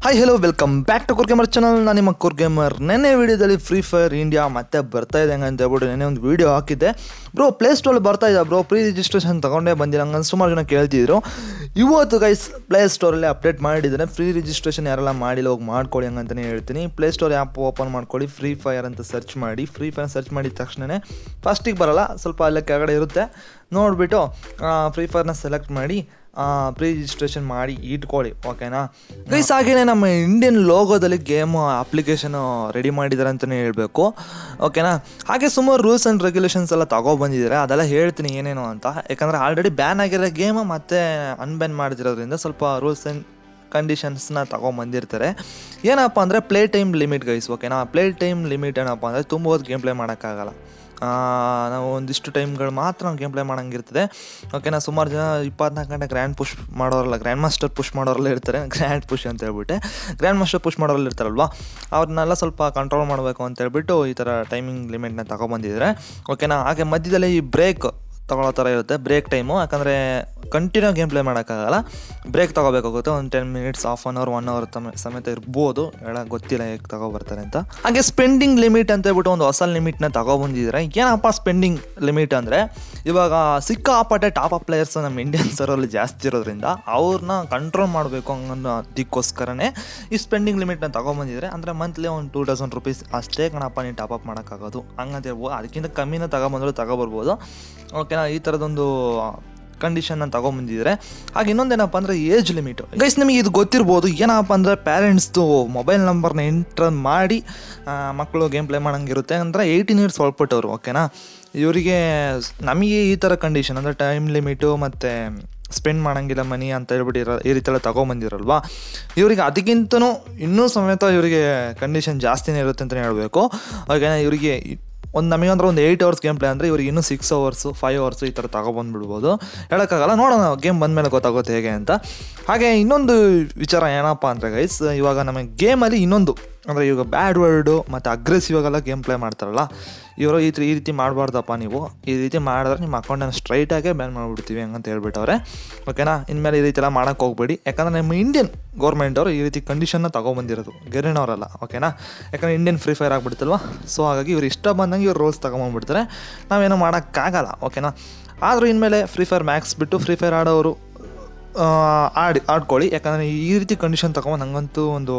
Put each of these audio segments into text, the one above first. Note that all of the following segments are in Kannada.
hi hello welcome back to core gamer channel ನಾನು ನಿಮ್ಮ ಕೋರ್ ಗೇಮರ್ ನೆನ್ನೆ ವಿಡಿಯೋದಲ್ಲಿ ಫ್ರೀ ಫೈರ್ ಇಂಡಿಯಾ ಮತ್ತೆ ಬರ್ತಾ ಇದೆ ಹಂಗೆ ಅಂತ ಹೇಳ್ಬಿಟ್ಟು ನೆನ್ನೆ ಒಂದು ವಿಡಿಯೋ ಹಾಕಿದ್ದೆ ಬ್ರೋ ಪ್ಲೇ ಸ್ಟೋರಲ್ಲಿ ಬರ್ತಾ ಇದೆ ಬ್ರೋ ಪ್ರೀ ರಿಜಿಸ್ಟ್ರೇಷನ್ ತೊಗೊಂಡೇ ಬಂದಿಲ್ಲ ಹಂಗಂತ ಸುಮಾರು ಜನ ಕೇಳ್ತಿದ್ರು ಇವತ್ತು ಗೈಸ್ ಪ್ಲೇ ಸ್ಟೋರಲ್ಲಿ ಅಪ್ಡೇಟ್ ಮಾಡಿದ್ದಾರೆ ಫ್ರೀ ರಿಜಿಸ್ಟ್ರೇಷನ್ ಯಾರೆಲ್ಲ ಮಾಡಿಲ್ಲ ಹೋಗಿ ಮಾಡ್ಕೊಳ್ಳಿ ಹಂಗಂತಲೇ ಹೇಳ್ತೀನಿ ಪ್ಲೇ ಸ್ಟೋರ್ ಆ್ಯಪ್ ಓಪನ್ ಮಾಡ್ಕೊಳ್ಳಿ ಫ್ರೀ ಫೈರ್ ಅಂತ ಸರ್ಚ್ ಮಾಡಿ ಫ್ರೀ ಫೈರ್ ಸರ್ಚ್ ಮಾಡಿದ ತಕ್ಷಣವೇ ಫಸ್ಟಿಗೆ ಬರಲ್ಲ ಸ್ವಲ್ಪ ಅಲ್ಲೇ ಕೆಳಗಡೆ ಇರುತ್ತೆ ನೋಡಿಬಿಟ್ಟು ಫ್ರೀ ಫೈರ್ನ ಸೆಲೆಕ್ಟ್ ಮಾಡಿ ಪ್ರೀ ರಿಜಿಸ್ಟ್ರೇಷನ್ ಮಾಡಿ ಇಟ್ಕೊಳ್ಳಿ ಓಕೆನಾ ಗೈಸ್ ಹಾಗೇನೆ ನಮ್ಮ ಇಂಡಿಯನ್ ಲೋಗೋದಲ್ಲಿ ಗೇಮ್ ಅಪ್ಲಿಕೇಶನ್ ರೆಡಿ ಮಾಡಿದ್ದಾರೆ ಅಂತಲೇ ಹೇಳಬೇಕು ಓಕೆನಾ ಹಾಗೆ ಸುಮಾರು ರೂಲ್ಸ್ ಆ್ಯಂಡ್ ರೆಗ್ಯುಲೇಷನ್ಸ್ ಎಲ್ಲ ತಗೊಬಂದಿದ್ದಾರೆ ಅದೆಲ್ಲ ಹೇಳ್ತೀನಿ ಏನೇನು ಅಂತ ಯಾಕಂದರೆ ಆಲ್ರೆಡಿ ಬ್ಯಾನ್ ಆಗಿರೋ ಗೇಮ್ ಮತ್ತೆ ಅನ್ಬ್ಯಾನ್ ಮಾಡಿದಿರೋದ್ರಿಂದ ಸ್ವಲ್ಪ ರೂಲ್ಸ್ ಆ್ಯಂಡ್ ಕಂಡೀಷನ್ಸ್ನ ತಗೊಂಬಂದಿರ್ತಾರೆ ಏನಪ್ಪ ಅಂದರೆ ಪ್ಲೇ ಟೈಮ್ ಲಿಮಿಟ್ ಗೈಸ್ ಓಕೆನಾ ಪ್ಲೇ ಟೈಮ್ ಲಿಮಿಟ್ ಏನಪ್ಪ ಅಂದರೆ ತುಂಬ ಹೊತ್ತು ಗೇಮ್ ಪ್ಲೇ ಮಾಡೋಕ್ಕಾಗಲ್ಲ ಆ, ನಾವು ಒಂದಿಷ್ಟು ಟೈಮ್ಗಳು ಮಾತ್ರ ನಾವು ಗೇಮ್ ಪ್ಲೇ ಮಾಡೋಂಗಿರ್ತದೆ ಓಕೆನಾ ಸುಮಾರು ಜನ ಇಪ್ಪತ್ನಾಲ್ಕು ಗಂಟೆ ಗ್ರ್ಯಾಂಡ್ ಪುಷ್ ಮಾಡೋರಲ್ಲ ಗ್ರ್ಯಾಂಡ್ ಮಾಸ್ಟರ್ ಪುಷ್ ಮಾಡೋರೆಲ್ಲ ಇರ್ತಾರೆ ಗ್ರ್ಯಾಂಡ್ ಪುಷ್ ಅಂತ ಹೇಳ್ಬಿಟ್ಟೆ ಗ್ರ್ಯಾಂಡ್ ಮಾಸ್ಟರ್ ಪುಷ್ ಮಾಡೋರೆಲ್ಲ ಇರ್ತಾರಲ್ವಾ ಅವ್ರನ್ನೆಲ್ಲ ಸ್ವಲ್ಪ ಕಂಟ್ರೋಲ್ ಮಾಡಬೇಕು ಅಂತ ಹೇಳ್ಬಿಟ್ಟು ಈ ಥರ ಟೈಮಿಂಗ್ ಲಿಮಿಟ್ನ ತಗೊಬಂದಿದ್ದಾರೆ ಓಕೆನಾ ಹಾಗೆ ಮಧ್ಯದಲ್ಲಿ ಈ ಬ್ರೇಕ್ ತಗೊಳ್ಳೋ ಥರ ಇರುತ್ತೆ ಬ್ರೇಕ್ ಟೈಮು ಯಾಕಂದರೆ ಕಂಟಿನ್ಯೂ ಗೇಮ್ ಪ್ಲೇ ಮಾಡೋಕ್ಕಾಗಲ್ಲ ಬ್ರೇಕ್ ತೊಗೋಬೇಕಾಗುತ್ತೆ ಒಂದು ten minutes half an hour one hour ತಮ ಸಮೇತ ಇರ್ಬೋದು ಹೇಳಕ್ಕೆ ಗೊತ್ತಿಲ್ಲ ಹೇಗೆ ತಗೊಬರ್ತಾರೆ ಅಂತ ಹಾಗೆ ಸ್ಪೆಂಡಿಂಗ್ ಲಿಮಿಟ್ ಅಂತ ಹೇಳ್ಬಿಟ್ಟು ಒಂದು ಹೊಸ ಲಿಮಿಟ್ನ ತಗೊಬಂದಿದ್ದಾರೆ ಏನಪ್ಪ ಸ್ಪೆಂಡಿಂಗ್ ಲಿಮಿಟ್ ಅಂದರೆ ಇವಾಗ ಸಿಕ್ಕಾಪಟ್ಟೆ ಟಾಪ್ ಅಪ್ ಪ್ಲೇಯರ್ಸ್ ನಮ್ಮ ಇಂಡಿಯನ್ ಸರಲ್ಲಿ ಜಾಸ್ತಿ ಇರೋದ್ರಿಂದ ಅವ್ರನ್ನ ಕಂಟ್ರೋಲ್ ಮಾಡಬೇಕು ಅನ್ನೋ ಅದಕ್ಕೋಸ್ಕರನೇ ಈ ಸ್ಪೆಂಡಿಂಗ್ ಲಿಮಿಟ್ನ ತಗೊಬಂದಿದ್ದಾರೆ ಅಂದರೆ ಮಂತ್ಲಿ ಒಂದು ಟೂ ತೌಸಂಡ್ ರುಪೀಸ್ ಅಷ್ಟೇ ಕಣಪ್ಪ ನೀವು ಟಾಪ್ ಅಪ್ ಮಾಡೋಕ್ಕಾಗೋದು ಹಂಗಂತ ಹೇಳ್ಬೋದು ಅದಕ್ಕಿಂತ ಕಮ್ಮಿನ ತಗೊಬಂದ್ರು ತಗೊಬರ್ಬೋದು ಓಕೆನಾ ಈ ಥರದೊಂದು ಕಂಡೀಷನ್ನ ತಗೊಂಬಂದಿದ್ದಾರೆ ಹಾಗೆ ಇನ್ನೊಂದೇನಪ್ಪ ಅಂದರೆ ಏಜ್ ಲಿಮಿಟು ಗೈಸ್ ನಿಮಗೆ ಇದು ಗೊತ್ತಿರ್ಬೋದು ಏನಪ್ಪ ಅಂದರೆ ಪ್ಯಾರೆಂಟ್ಸ್ದು ಮೊಬೈಲ್ ನಂಬರ್ನ ಎಂಟ್ರ್ ಮಾಡಿ ಆ, ಮಕ್ಕಳು ಗೇಮ್ ಪ್ಲೇ ಮಾಡೋಂಗಿರುತ್ತೆ ಅಂದರೆ ಏಯ್ಟೀನ್ ಇಯರ್ಸ್ ಒಳಪಟ್ಟವರು ಓಕೆನಾ ಇವರಿಗೆ ನಮಗೆ ಈ ಥರ ಕಂಡೀಷನ್ ಅಂದರೆ ಟೈಮ್ ಲಿಮಿಟು ಮತ್ತು ಸ್ಪೆಂಡ್ ಮಾಡೋಂಗಿಲ್ಲ ಮನಿ ಅಂತ ಹೇಳ್ಬಿಟ್ಟು ಇರೋ ಈ ರೀತಿ ಎಲ್ಲ ತೊಗೊಂಬಂದಿರಲ್ವಾ ಇವರಿಗೆ ಅದಕ್ಕಿಂತನೂ ಇನ್ನೂ ಸಮೇತ ಇವರಿಗೆ ಕಂಡೀಷನ್ ಜಾಸ್ತಿನೇ ಇರುತ್ತೆ ಅಂತಲೇ ಹೇಳಬೇಕು ಓಕೆನಾ ಇವರಿಗೆ ಒಂದು ನಮಗೆ ಅಂದ್ರೆ ಒಂದು ಏಯ್ಟ್ ಅವರ್ಸ್ ಗೇಮ್ ಪ್ಲೇ ಅಂದರೆ ಇವ್ರಿಗೆ ಇನ್ನೂ ಸಿಕ್ಸ್ ಅವರ್ಸು ಫೈವ್ ಅವರ್ಸು ಈ ಥರ ತಗೊಬಂದ್ಬಿಡ್ಬೋದು ಹೇಳೋಕ್ಕಾಗಲ್ಲ ನೋಡೋಣ ಗೇಮ್ ಬಂದಮೇಲೆ ಗೊತ್ತಾಗುತ್ತೆ ಹೇಗೆ ಅಂತ ಹಾಗೆ ಇನ್ನೊಂದು ವಿಚಾರ ಏನಪ್ಪ ಅಂದರೆ ಗೈಸ್ ಇವಾಗ ನಮಗೆ ಗೇಮಲ್ಲಿ ಇನ್ನೊಂದು ಅಂದರೆ ಇವಾಗ ಬ್ಯಾಡ್ ವರ್ಡು ಮತ್ತು ಅಗ್ರೆಸಿವ್ ಆಗೆಲ್ಲ ಗೇಮ್ ಪ್ಲೇ ಮಾಡ್ತಾರಲ್ಲ ಇವರು ಈ ತಿ- ಈ ರೀತಿ ಮಾಡಬಾರ್ದಪ್ಪ ನೀವು ಈ ರೀತಿ ಮಾಡಿದ್ರೆ ನಿಮ್ಮ ಅಕೌಂಟನ್ನು ಸ್ಟ್ರೈಟಾಗೆ ಬ್ಯಾನ್ ಮಾಡಿಬಿಡ್ತೀವಿ ಹಂಗಂತ ಹೇಳ್ಬಿಟ್ಟವ್ರೆ ಓಕೆನಾ ಇನ್ಮೇಲೆ ಈ ರೀತಿ ಎಲ್ಲ ಮಾಡೋಕ್ಕೆ ಹೋಗ್ಬೇಡಿ ಯಾಕಂದರೆ ನಮ್ಮ ಇಂಡಿಯನ್ ಗೌರ್ಮೆಂಟ್ ಅವರು ಈ ರೀತಿ ಕಂಡೀಷನ್ನ ತೊಗೊಬಂದಿರೋದು ಗೆರೆನವರಲ್ಲ ಓಕೆನಾ ಯಾಕಂದರೆ ಇಂಡಿಯನ್ ಫ್ರೀ ಫೈರ್ ಆಗ್ಬಿಡ್ತಲ್ವ ಸೊ ಹಾಗಾಗಿ ಇವ್ರು ಇಷ್ಟ ಬಂದಂಗೆ ಇವ್ರು ರೂಲ್ಸ್ ತೊಗೊಂಬಂದ್ಬಿಡ್ತಾರೆ ನಾವೇನೋ ಮಾಡೋಕ್ಕಾಗಲ್ಲ ಓಕೆನಾ ಆದರೂ ಇನ್ಮೇಲೆ ಫ್ರೀ ಫೈರ್ ಮ್ಯಾಕ್ಸ್ ಬಿಟ್ಟು ಫ್ರೀ ಫೈರ್ ಆಡೋರು ಆ, ಆಡಿ ಆಡ್ಕೊಳ್ಳಿ ಯಾಕಂದರೆ ಈ ರೀತಿ ಕಂಡೀಷನ್ ತೊಗೊಂಡು ನಂಗಂತೂ ಒಂದು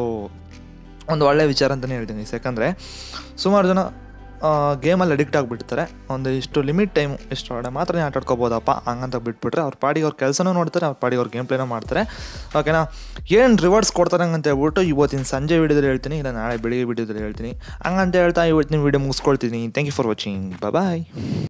ಒಂದು ಒಳ್ಳೆಯ ವಿಚಾರ ಅಂತಲೇ ಹೇಳ್ತೀನಿ ಯಾಕಂದರೆ ಸುಮಾರು ಜನ ಗೇಮಲ್ಲಿ ಅಡಿಕ್ಟ್ ಆಗಿಬಿಡ್ತಾರೆ ಒಂದು ಇಷ್ಟು ಲಿಮಿಟ್ ಟೈಮು ಇಷ್ಟು ಒಳ್ಳೆ ಮಾತ್ರ ಆಟ ಆಡ್ಕೋಬೋದಪ್ಪ ಹಂಗಂತ ಬಿಟ್ಬಿಟ್ರೆ ಅವ್ರ ಪಾಡಿಗೆ ಅವ್ರ ಕೆಲಸನೂ ನೋಡ್ತಾರೆ ಅವ್ರ ಪಾಡಿಗೆ ಅವ್ರ ಗೇಮ್ ಪ್ಲೇನೂ ಮಾಡ್ತಾರೆ ಓಕೆನಾ ಏನು ರಿವಾರ್ಡ್ಸ್ ಕೊಡ್ತಾರೆ ಹಂಗಂತ ಹೇಳ್ಬಿಟ್ಟು ಇವತ್ತಿನ ಸಂಜೆ ವೀಡಿಯೋದಲ್ಲಿ ಹೇಳ್ತೀನಿ ಇಲ್ಲ ನಾಳೆ ಬೆಳಿಗ್ಗೆ ವೀಡಿಯೋದಲ್ಲಿ ಹೇಳ್ತೀನಿ ಹಂಗಂತ ಹೇಳ್ತಾ ಇವತ್ತಿನ ವೀಡಿಯೋ ಮುಗಿಸ್ಕೊಳ್ತೀನಿ thank you for watching bye